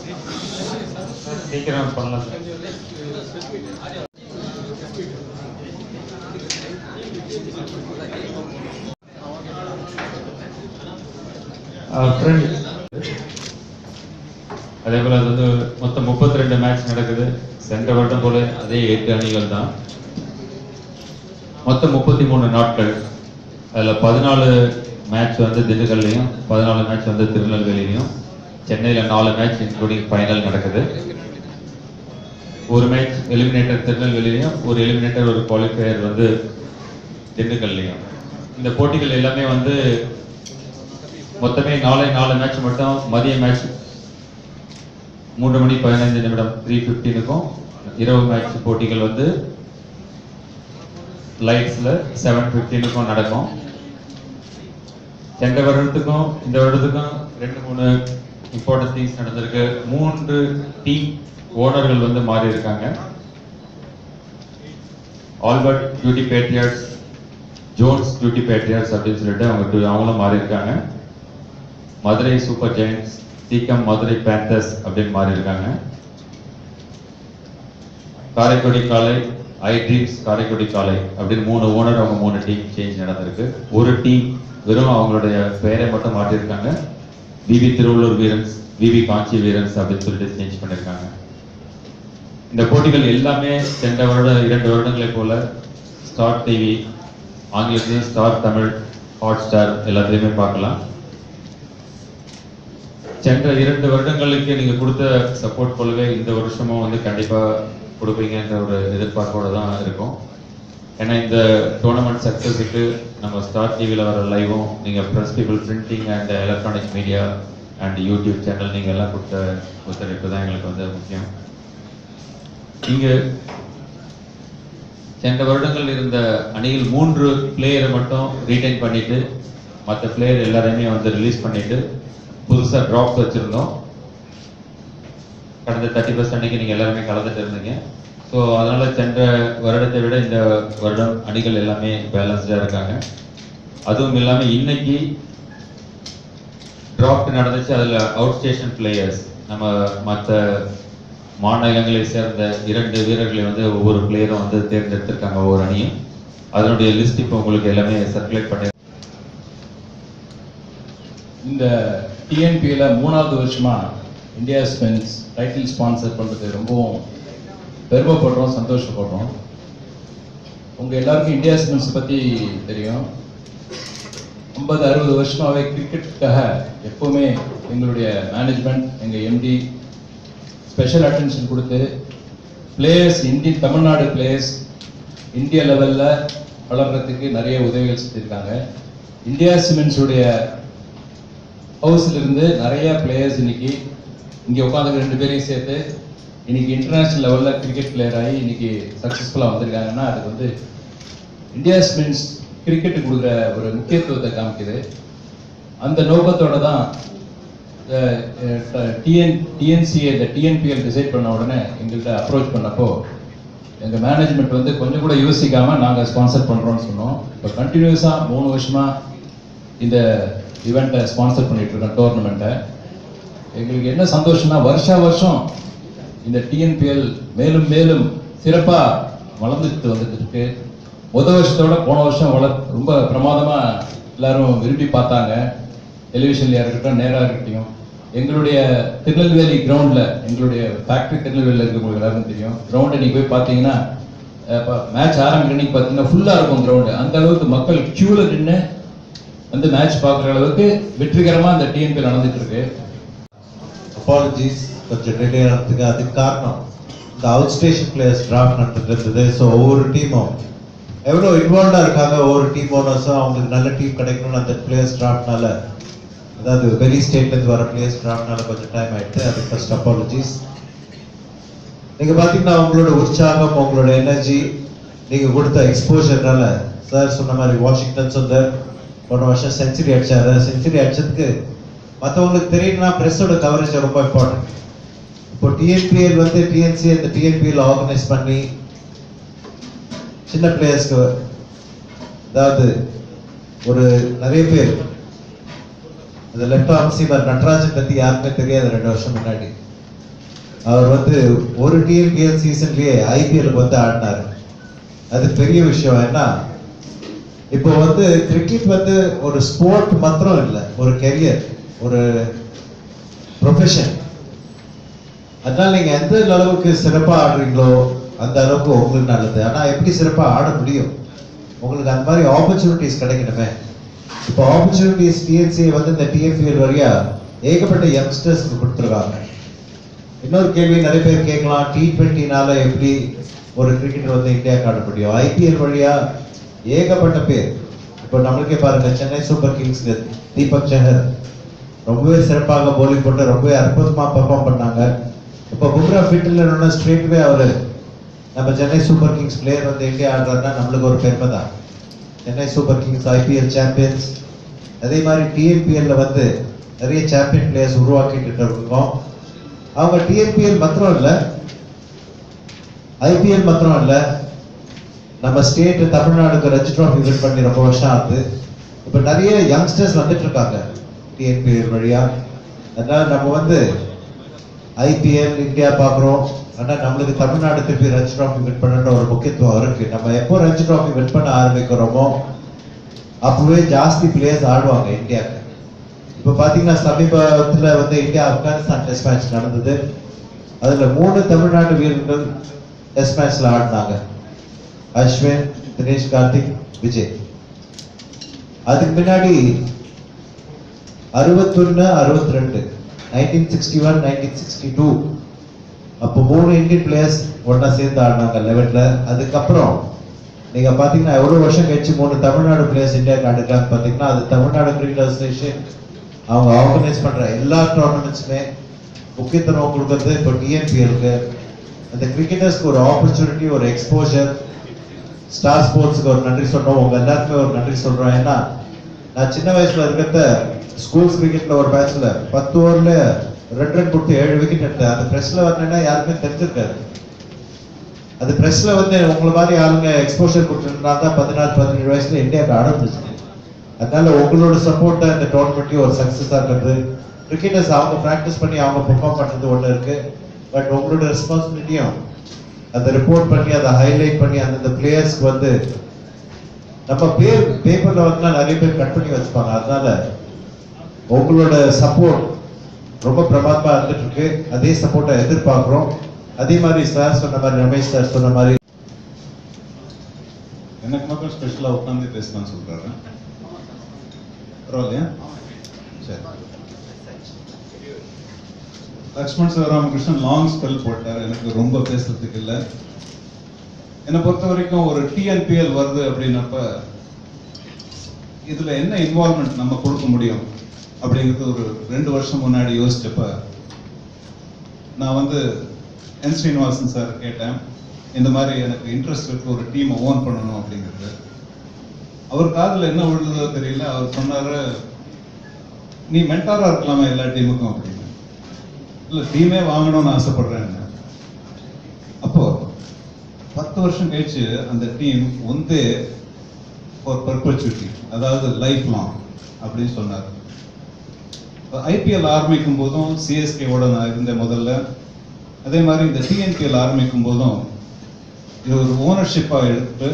சீக்கிரம் பண்ணலாம் sir friend அதே போல் அது வந்து மொத்தம் முப்பத்தி ரெண்டு மேட்ச் நடக்குது சென்ற வருடம் போல அதே எட்டு அணிகள் தான் மொத்தம் முப்பத்தி மூணு நாட்கள் அதில் பதினாலு மேட்ச் வந்து திண்டுக்கல்லையும் பதினாலு மேட்ச் வந்து திருநெல்வேலியிலையும் சென்னையில் நாலு மேட்ச் இன்க்ளூடிங் ஃபைனல் நடக்குது ஒரு மேட்ச் எலிமினேட்டர் திருநெல்வேலியிலையும் ஒரு எலிமினேட்டர் ஒரு குவாலிஃபையர் வந்து திண்டுக்கல்லையும் இந்த போட்டிகள் எல்லாமே வந்து மொத்தமே நாளை நாலு மேட்ச் மட்டும் மதிய மேட்ச் மூன்று மணி பதினைந்து நிமிடம் த்ரீ ஃபிஃப்டீனுக்கும் இரவு மேட்ச் போட்டிகள் வந்து லைட்ஸில் செவன் ஃபிஃப்டீனுக்கும் நடக்கும் சென்ற வருடத்துக்கும் இந்த வருடத்துக்கும் ரெண்டு மூணு இம்பார்ட்டன்ட் திங்ஸ் நடந்திருக்கு மூன்று டீம் ஓனர்கள் வந்து மாறி இருக்காங்க ஆல்பர்ட் பியூட்டி பேட்ரியாட்ஸ் ஜோன்ஸ் பியூட்டி பேட்ரியாட்ஸ் அப்படின்னு சொல்லிட்டு அவங்க two- அவங்களும் மாறி இருக்காங்க Madurai super giants Siechem Madurai panthers அப்படின்னு மாறி இருக்காங்க காரைக்குடி காலை ஐ ட்ரீம்ஸ் காரைக்குடி காலை அப்படின்னு மூணு ஓனர் அவங்க மூணு டீம் சேஞ்ச் நடந்திருக்கு ஒரு டீம் வெறும் அவங்களுடைய பெயரை மட்டும் மாற்றிருக்காங்க விவி திருவள்ளூர் வீரன்ஸ் விவி காஞ்சி வீரன்ஸ் அப்படின்னு சொல்லிட்டு சேஞ்ச் பண்ணியிருக்காங்க இந்த போட்டிகள் எல்லாமே சென்ற வருட இரண்டு வருடங்களைப் போல ஸ்டார் டிவி ஆங்கிலத்தில் ஸ்டார் தமிழ் ஹாட் ஸ்டார் எல்லாத்துலேயுமே பார்க்கலாம் சென்ற இரண்டு வருடங்களுக்கு நீங்க கொடுத்த சப்போர்ட் போலவே இந்த வருஷமும் வந்து கண்டிப்பா கொடுப்பீங்கன்ற ஒரு எதிர்பார்ப்போட தான் இருக்கும் ஏன்னா இந்த டோர்னமெண்ட் சக்ஸஸுக்கு நம்ம ஸ்டார் டிவியில் வர லைவும் நீங்கள் press people printing and electronic media and YouTube channel நீங்கள் எல்லாம் கொடுத்த ஒத்துழைப்பு தான் எங்களுக்கு வந்து முக்கியம் இங்கே சென்ற வருடங்கள் இருந்த அணியில் மூன்று பிளேயரை மட்டும் ரீடைன் பண்ணிட்டு மற்ற பிளேயர் எல்லாரையுமே வந்து ரிலீஸ் பண்ணிட்டு புதுசா ட்ராப்ஸ் வச்சிருந்தோம் கடந்த தேர்ட்டி ஃபர்ஸ்ட் அன்னைக்கு நீங்க எல்லாருமே கலந்துட்டு இருந்தீங்க ஸோ அதனால சென்ற வருடத்தை விட இந்த வருடம் அணிகள் எல்லாமே பேலன்ஸ்டா இருக்காங்க அதுவும் இல்லாம இன்னைக்கு டிராப்ட் நடந்துச்சு அதுல அவுட் ஸ்டேஷன் பிளேயர்ஸ் நம்ம மற்ற மாநிலங்களை சேர்ந்த இரண்டு வீரர்களை வந்து ஒவ்வொரு பிளேயரும் வந்து தேர்ந்தெடுத்திருக்காங்க ஒவ்வொரு அணியும் அதனுடைய லிஸ்ட் இப்போ உங்களுக்கு எல்லாமே சர்க்குலேட் பண்ணி இந்த டிஎன்பியில் மூணாவது வருஷமா இந்தியா ஸ்பென்ஸ் டைட்டில் ஸ்பான்சர் பண்ணுறது ரொம்பவும் பெருமைப்படுறோம் சந்தோஷப்படுறோம் உங்கள் எல்லாருக்கும் இந்தியா ஸ்பென்ஸ் பற்றி தெரியும் ஐம்பது அறுபது வருஷமாவே கிரிக்கெட்டுக்காக எப்போவுமே எங்களுடைய மேனேஜ்மெண்ட் எங்கள் எம்டி ஸ்பெஷல் அட்டென்ஷன் கொடுத்து பிளேயர்ஸ் இந்திய தமிழ்நாடு பிளேயர்ஸ் இந்திய லெவலில் வளர்றதுக்கு நிறைய உதவிகள் செஞ்சுருக்காங்க இந்தியா சிமெண்ட்ஸுடைய ஹவுஸ்ல இருந்து நிறைய பிளேயர்ஸ் இன்னைக்கு இங்க உட்காந்து ரெண்டு பேரையும் சேர்த்து இன்னைக்கு இன்டர்நேஷனல் லெவல்ல கிரிக்கெட் பிளேயர் ஆகி இன்னைக்கு சக்சஸ்ஃபுல்லா வந்திருக்காங்கன்னா அதுக்கு வந்து இந்தியா மீன்ஸ் கிரிக்கெட் கொடுக்குற ஒரு முக்கியத்துவத்தை காமிக்குது அந்த நோக்கத்தோட தான் டிஎன் டிஎன்சிஏ இந்த டிஎன்பிஎல் டிசைட் பண்ண உடனே எங்கள்கிட்ட அப்ரோச் பண்ணப்போ எங்க மேனேஜ்மெண்ட் வந்து கொஞ்சம் கூட யோசிக்காம நாங்க ஸ்பான்சர் பண்றோம்னு சொன்னோம் இப்போ கண்டினியூஸா மூணு வருஷமா இந்த இவெண்ட்டை ஸ்பான்சர் பண்ணிட்டு இருக்கோம் டோர்னமெண்ட்டை எங்களுக்கு என்ன சந்தோஷம்னா வருஷா வருஷம் இந்த டிஎன்பிஎல் மேலும் மேலும் சிறப்பா வளர்ந்துட்டு வந்துட்டு இருக்கு முத வருஷத்தோட போன வருஷம் வள ரொம்ப பிரமாதமா எல்லாரும் விரும்பி பார்த்தாங்க டெலிவிஷன்லயா இருக்கட்டும் நேரா இருக்கட்டும் எங்களுடைய திருநெல்வேலி கிரவுண்ட்ல எங்களுடைய ஃபேக்டரி திருநெல்வேலியில் இருக்கவங்களுக்கு எல்லாருக்கும் தெரியும் கிரவுண்டை நீங்க போய் பார்த்தீங்கன்னா மேட்ச் ஆரம்பிக்கிற அன்னைக்கு பார்த்தீங்கன்னா ஃபுல்லா இருக்கும் கிரவுண்டு அந்த அளவுக்கு மக்கள் கியூல நின்று வந்து மேட்ச் பார்க்குற அளவுக்கு வெற்றிகரமா இந்த டிஎன்பி நடந்துட்டு இருக்கு அப்பாலஜிஸ் கொஞ்சம் டிலே ஆனதுக்கு அதுக்கு காரணம் இந்த அவுட் ஸ்டேஷன் பிளேயர்ஸ் டிராஃப்ட் நடந்துட்டு இருந்தது ஸோ ஒவ்வொரு டீமும் எவ்வளோ இன்வால்வ்டாக இருக்காங்க ஒவ்வொரு டீம் ஓனர்ஸும் அவங்களுக்கு நல்ல டீம் கிடைக்கணும்னு அந்த பிளேயர்ஸ் டிராஃப்ட்னால அதாவது வெளி ஸ்டேட்லேருந்து வர பிளேயர்ஸ் டிராஃப்ட்னால கொஞ்சம் டைம் ஆயிடுச்சு அதுக்கு ஃபர்ஸ்ட் அப்பாலஜிஸ் நீங்கள் பார்த்தீங்கன்னா உங்களோட உற்சாகம் உங்களோட எனர்ஜி நீங்கள் கொடுத்த எக்ஸ்போஜர்னால சார் சொன்ன மாதிரி வாஷிங்டன் சுந்தர் போன வருஷம் செஞ்சுரி அடிச்சாரு செஞ்சுரி அடிச்சதுக்கு மற்றவங்களுக்கு தெரியும்னா ப்ரெஸ்ஸோட கவரேஜ் ரொம்ப இம்பார்ட்டன்ட் இப்போ டிஎன்பிஎல் வந்து டிஎன்சி அந்த டிஎன்பிஎல் ஆர்கனைஸ் பண்ணி சின்ன பிளேயர்ஸ்க்கு அதாவது ஒரு நிறைய பேர் அந்த லெஃப்ட் ஆர்ம் சீமர் நட்ராஜன் பத்தி யாருக்குமே தெரியாது ரெண்டு வருஷம் முன்னாடி அவர் வந்து ஒரு டிஎன்பிஎல் சீசன்லயே ஐபிஎல் வந்து ஆடினாரு அது பெரிய விஷயம் ஏன்னா இப்போ வந்து கிரிக்கெட் வந்து ஒரு ஸ்போர்ட் மாத்திரம் இல்லை ஒரு கெரியர் ஒரு ப்ரொஃபஷன் அதனால நீங்க எந்த அளவுக்கு சிறப்பா ஆடுறீங்களோ அந்த அளவுக்கு உங்களுக்கு நல்லது ஆனா எப்படி சிறப்பா ஆட முடியும் உங்களுக்கு அந்த மாதிரி ஆப்பர்ச்சுனிட்டிஸ் கிடைக்கணுமே இப்போ ஆப்பர்ச்சுனிட்டிஸ் டிஎன்சி வந்து இந்த டிஎன்பிஎல் வழியா ஏகப்பட்ட யங்ஸ்டர்ஸ்க்கு கொடுத்துருக்காங்க இன்னொரு கேள்வி நிறைய பேர் கேட்கலாம் டி ட்வெண்ட்டினால எப்படி ஒரு கிரிக்கெட்டர் வந்து இந்தியாவுக்கு ஆட முடியும் ஐபிஎல் வழியா ஏகப்பட்ட பேர் இப்போ நம்மளுக்கே பாருங்க சென்னை சூப்பர் கிங்ஸ் தீபக் சஹர் ரொம்பவே சிறப்பாக போலிங் போட்டு ரொம்பவே அற்புதமா பெர்ஃபார்ம் பண்ணாங்க இப்போ பும்ரா ஃபிட் இல்லைன்னா ஸ்ட்ரெயிட்வே அவரு நம்ம சென்னை சூப்பர் கிங்ஸ் பிளேயர் வந்து இந்தியா ஆடுறாருன்னா நம்மளுக்கு ஒரு பெருமை தான் Chennai super kings IPL champions அதே மாதிரி டிஎன்பிஎல்ல வந்து நிறைய சாம்பியன் பிளேயர்ஸ் உருவாக்கிட்டு இருக்கோம் அவங்க டிஎன்பிஎல் மாத்திரம் இல்லை ஐபிஎல் மாத்திரம் இல்லை நம்ம ஸ்டேட் தமிழ்நாடுக்கு ரஞ்சி ட்ராஃபி வின் பண்ணி ரொம்ப வருஷம் ஆகுது இப்போ நிறைய யங்ஸ்டர்ஸ் வந்துட்டு இருக்காங்க டிஎன்பிஎல் வழியா அதனால நம்ம வந்து ஐபிஎல் இந்தியா பார்க்குறோம் ஆனால் நம்மளுக்கு தமிழ்நாடு திருப்பி ரஞ்சி ட்ராஃபி வின் பண்ணுற ஒரு முக்கியத்துவம் இருக்கு நம்ம எப்போ ரஞ்சி ட்ராஃபி வின் பண்ண ஆரம்பிக்கிறோமோ அப்பவே ஜாஸ்தி பிளேயர்ஸ் ஆடுவாங்க இந்தியாவுக்கு இப்போ பார்த்தீங்கன்னா சமீபத்தில் வந்து இந்தியா ஆப்கானிஸ்தான் டெஸ்ட் மேட்ச் நடந்தது அதில் மூணு தமிழ்நாடு வீரர்கள் டெஸ்ட் மேட்ச்ல ஆடினாங்க அஸ்வின் தினேஷ் கார்த்திக் விஜய் அதுக்கு முன்னாடி அறுபத்தொன்னு அறுபத்தி ரெண்டு nineteen sixty one nineteen sixty two அப்போ மூணு இந்தியன் பிளேயர்ஸ் ஒண்ணா சேர்ந்து ஆடினாங்க லெவன்ல அதுக்கப்புறம் நீங்க பாத்தீங்கன்னா எவ்வளவு வருஷம் கழிச்சு மூணு தமிழ்நாடு பிளேயர்ஸ் இந்தியாவுக்கு ஆடுறாங்க பாத்தீங்கன்னா அது தமிழ்நாடு கிரிக்கெட் அசோசியேஷன் அவங்க ஆர்கனைஸ் பண்ற எல்லா டோர்னமெண்ட்ஸுமே முக்கியத்துவம் கொடுக்கறது இப்போ டிஎன்பிஎலுக்கு அந்த கிரிக்கெட்டர்ஸ்க்கு ஒரு ஆப்பர்ச்சுனிட்டி ஒரு எக்ஸ்போஜர் ஸ்டார் ஸ்போர்ட்ஸ்க்கு ஒரு நன்றி சொல்றோம் உங்க எல்லாருக்குமே ஒரு நன்றி சொல்றோம் ஏன்னா நான் சின்ன வயசுல இருக்கிறத ஸ்கூல்ஸ் கிரிக்கெட்ல ஒரு மேட்ச்ல பத்து ஓவர்ல ரெண்டு ரன் கொடுத்து ஏழு விக்கெட் எடுத்தேன் அந்த பிரஸ்ல வரணும்னா யாருமே தெரிஞ்சிருக்காரு அது பிரஸ்ல வந்து உங்களை மாதிரி ஆளுங்க எக்ஸ்போஷர் கொடுத்துருந்தா தான் பதினாறு பதினேழு வயசுல இந்தியாவுக்கு ஆரம்பிச்சு அதனால உங்களோட சப்போர்ட் இந்த டோர்னமெண்ட்டையும் ஒரு சக்சஸா இருக்கிறது கிரிக்கெட்டர்ஸ் அவங்க ப்ராக்டிஸ் பண்ணி அவங்க பெர்ஃபார்ம் பண்றது ஒண்ணு இருக்கு பட் உங்களோட ரெஸ்பான்சிபிலிட்டியும் அதை ரிப்போர்ட் பண்ணி அதை ஹைலைட் பண்ணி அந்தந்த பிளேயர்ஸ்க்கு வந்து நம்ம பேர் பேப்பர்ல வந்து நிறைய பேர் கட் பண்ணி வச்சுப்பாங்க அதனால உங்களோட சப்போர்ட் ரொம்ப பிரமாதமா இருந்துட்டு இருக்கு அதே சப்போர்ட்டை எதிர்பார்க்கிறோம் அதே மாதிரி சார் சொன்ன மாதிரி ரமேஷ் சார் சொன்ன மாதிரி எனக்கு மட்டும் ஸ்பெஷலாக உட்காந்து பேசலாம்னு சொல்றாரு பரவாயில்லையா சரி லக்ஷ்மண் சிவராமகிருஷ்ணன் லாங் ஸ்பெல் போட்டார் எனக்கு ரொம்ப பேசுறதுக்கு இல்லை என்னை பொறுத்த வரைக்கும் ஒரு டிஎன்பிஎல் வருது அப்படின்னப்ப இதுல என்ன இன்வால்மெண்ட் நம்ம கொடுக்க முடியும் அப்படிங்கிறது ஒரு ரெண்டு வருஷம் முன்னாடி யோசிச்சப்ப நான் வந்து என் ஸ்ரீனிவாசன் சார் கேட்டேன் இந்த மாதிரி எனக்கு இன்ட்ரெஸ்ட் இருக்கு ஒரு டீமை ஓன் பண்ணணும் அப்படிங்கிறது அவர் காதுல என்ன விழுந்ததோ தெரியல அவர் சொன்னாரு நீ மென்டாரா இருக்கலாமா எல்லா டீமுக்கும் அப்படின்னு இல்ல டீமே வாங்கணும்னு ஆசைப்படுறேன் அப்போ பத்து வருஷம் கழிச்சு அந்த டீம் வந்து ஒரு பர்பச்சுவிட்டி அதாவது லைஃப் லாங் அப்படின்னு சொன்னார் ஐபிஎல் ஆரம்பிக்கும் போதும் சிஎஸ்கேவோட நான் இருந்தேன் முதல்ல அதே மாதிரி இந்த டிஎன்பிஎல் ஆரம்பிக்கும் போதும் இது ஒரு ஓனர்ஷிப்பாக எடுத்து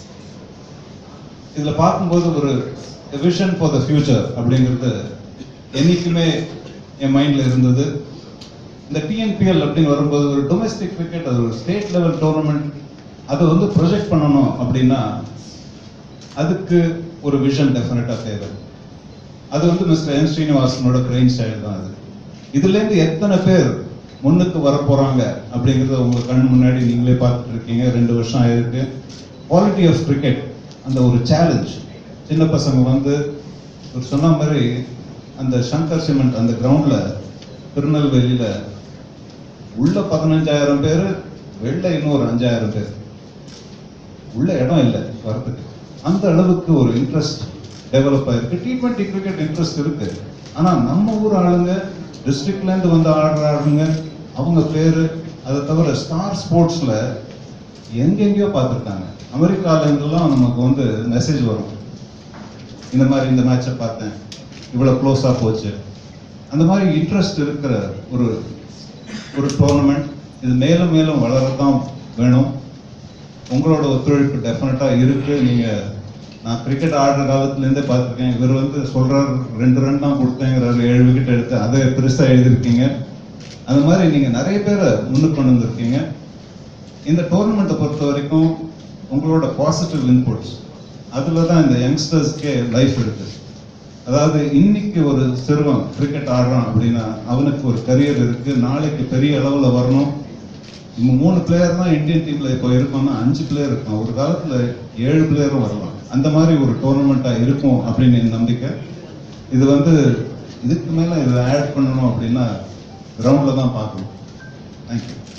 இதுல பார்க்கும்போது ஒரு விஷன் ஃபார் த ஃபியூச்சர் அப்படிங்கிறது என்னைக்குமே என் மைண்ட்ல இருந்தது இந்த டிஎன்பிஎல் அப்படின்னு வரும்போது ஒரு டொமஸ்டிக் கிரிக்கெட் அது ஒரு ஸ்டேட் லெவல் டோர்னமெண்ட் அதை வந்து ப்ரொஜெக்ட் பண்ணணும் அப்படின்னா அதுக்கு ஒரு விஷன் டெஃபினட்டா தேவை அது வந்து மிஸ்டர் என் ஸ்ரீனிவாசனோட பிரெயின் ஸ்டைல் தான் அது இதுல இருந்து எத்தனை பேர் முன்னுக்கு வர போறாங்க அப்படிங்கறத உங்க கண் முன்னாடி நீங்களே பார்த்துட்டு இருக்கீங்க ரெண்டு வருஷம் ஆயிருக்கு குவாலிட்டி ஆஃப் கிரிக்கெட் அந்த ஒரு சேலஞ்ச் சின்ன பசங்க வந்து ஒரு சொன்ன மாதிரி அந்த சங்கர் சிமெண்ட் அந்த கிரவுண்ட்ல திருநெல்வேலியில உள்ள பதினஞ்சாயிரம் பேர் வெளில இன்னொரு அஞ்சாயிரம் பேர் உள்ள இடம் இல்லை வரதுக்கு அந்த அளவுக்கு ஒரு இன்ட்ரெஸ்ட் டெவலப் ஆயிருக்கு டி டுவெண்ட்டி கிரிக்கெட் இன்ட்ரெஸ்ட் இருக்கு ஆனா நம்ம ஊர் ஆளுங்க டிஸ்ட்ரிக்ட்ல இருந்து வந்து ஆடுற ஆளுங்க அவங்க பேரு அதை தவிர ஸ்டார் ஸ்போர்ட்ஸ்ல எங்கெங்கேயோ பார்த்துருக்காங்க அமெரிக்கால இருந்தெல்லாம் நமக்கு வந்து மெசேஜ் வரும் இந்த மாதிரி இந்த மேட்சை பார்த்தேன் இவ்வளவு க்ளோஸா போச்சு அந்த மாதிரி இன்ட்ரெஸ்ட் இருக்கிற ஒரு ஒரு டோர்னமெண்ட் இது மேலும் மேலும் வளரத்தான் வேணும் உங்களோட ஒத்துழைப்பு டெஃபினட்டாக இருக்கு நீங்க நான் கிரிக்கெட் ஆடுற காலத்துலேருந்தே பார்த்துருக்கேன் இவர் வந்து சொல்றாரு ரெண்டு ரன் தான் கொடுத்தேங்கிறாரு ஏழு விக்கெட் எடுத்து அதை பெருசா எழுதியிருக்கீங்க அது மாதிரி நீங்க நிறைய பேரை முன்னுக்கு கொண்டு வந்திருக்கீங்க இந்த டோர்னமெண்ட்டை பொறுத்த வரைக்கும் உங்களோட பாசிட்டிவ் இன்புட்ஸ் அதில் தான் இந்த யங்ஸ்டர்ஸ்க்கே லைஃப் இருக்கு அதாவது இன்னைக்கு ஒரு சிறுவன் கிரிக்கெட் ஆடுறான் அப்படின்னா அவனுக்கு ஒரு கரியர் இருக்கு நாளைக்கு பெரிய அளவில் வரணும் இவங்க மூணு பிளேயர் தான் இந்தியன் டீம்ல இப்போ இருக்கோம்னா அஞ்சு பிளேயர் இருக்கான் ஒரு காலத்துல ஏழு பிளேயரும் வரலாம் அந்த மாதிரி ஒரு டோர்னமெண்ட்டா இருக்கும் அப்படின்னு என் நம்பிக்கை இது வந்து இதுக்கு மேல இதை ஆட் பண்ணணும் அப்படின்னா கிரவுண்ட்ல தான் பார்க்கணும் தேங்க்யூ